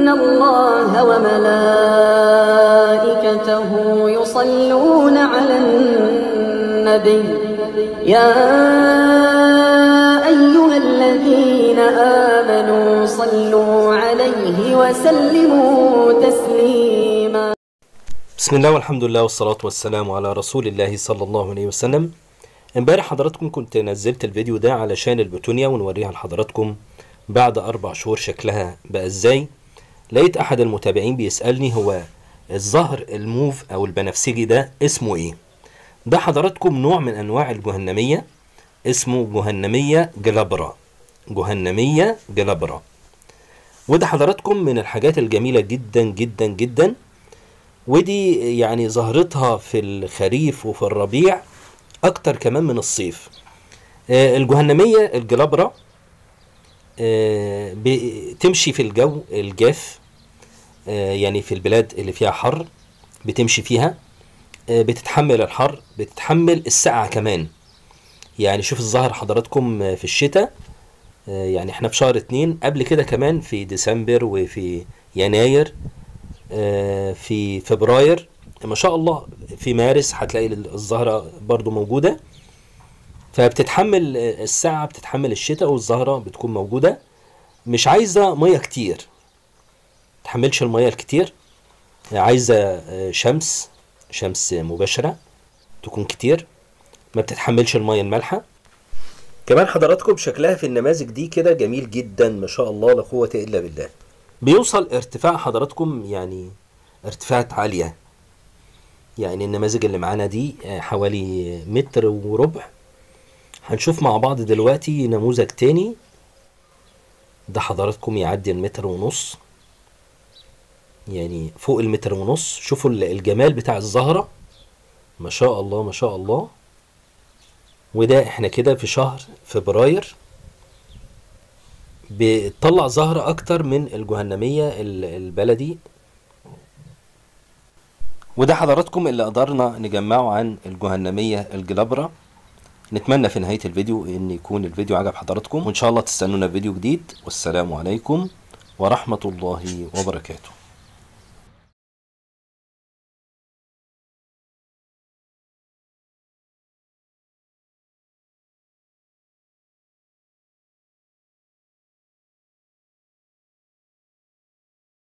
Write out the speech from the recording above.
الله وملائكته يصلون على النبي يا أيها الذين آمنوا صلوا عليه وسلموا تسليما بسم الله والحمد لله والصلاة والسلام على رسول الله صلى الله عليه وسلم امبارح حضراتكم كنت نزلت الفيديو ده علشان البتونيا ونوريها لحضراتكم بعد أربع شهور شكلها بقى ازاي لقيت أحد المتابعين بيسألني هو الزهر الموف أو البنفسجي ده اسمه ايه ده حضراتكم نوع من أنواع الجهنمية اسمه جهنمية جلابرا جهنمية جلابرا وده حضراتكم من الحاجات الجميلة جدا جدا جدا ودي يعني ظهرتها في الخريف وفي الربيع اكتر كمان من الصيف آه، الجهنمية الجلابرة آه، بتمشي في الجو الجاف آه، يعني في البلاد اللي فيها حر بتمشي فيها آه، بتتحمل الحر بتتحمل السقعة كمان يعني شوف الظهر حضراتكم آه، في الشتاء آه، يعني احنا في شهر اتنين قبل كده كمان في ديسمبر وفي يناير آه، في فبراير ما شاء الله في مارس هتلاقي الزهرة برضو موجودة فبتتحمل الساعة بتتحمل الشتاء والزهرة بتكون موجودة مش عايزة مية كتير تحملش المية الكتير عايزة آه، شمس شمس مباشرة تكون كتير ما بتتحملش المية المالحة كمان حضراتكم شكلها في النماذج دي كده جميل جدا ما شاء الله لا قوة إلا بالله بيوصل ارتفاع حضراتكم يعني ارتفاعات عالية يعني النماذج اللي معانا دي آه، حوالي متر وربع هنشوف مع بعض دلوقتي نموذج تاني ده حضراتكم يعدي المتر ونص يعني فوق المتر ونص شوفوا ال- الجمال بتاع الزهرة ما شاء الله ما شاء الله وده احنا كده في شهر فبراير بتطلع زهرة أكتر من الجهنمية ال- البلدي وده حضراتكم اللي قدرنا نجمعه عن الجهنمية الجلابرة نتمنى في نهاية الفيديو ان يكون الفيديو عجب حضراتكم وان شاء الله تستنونا في فيديو جديد والسلام عليكم ورحمة الله وبركاته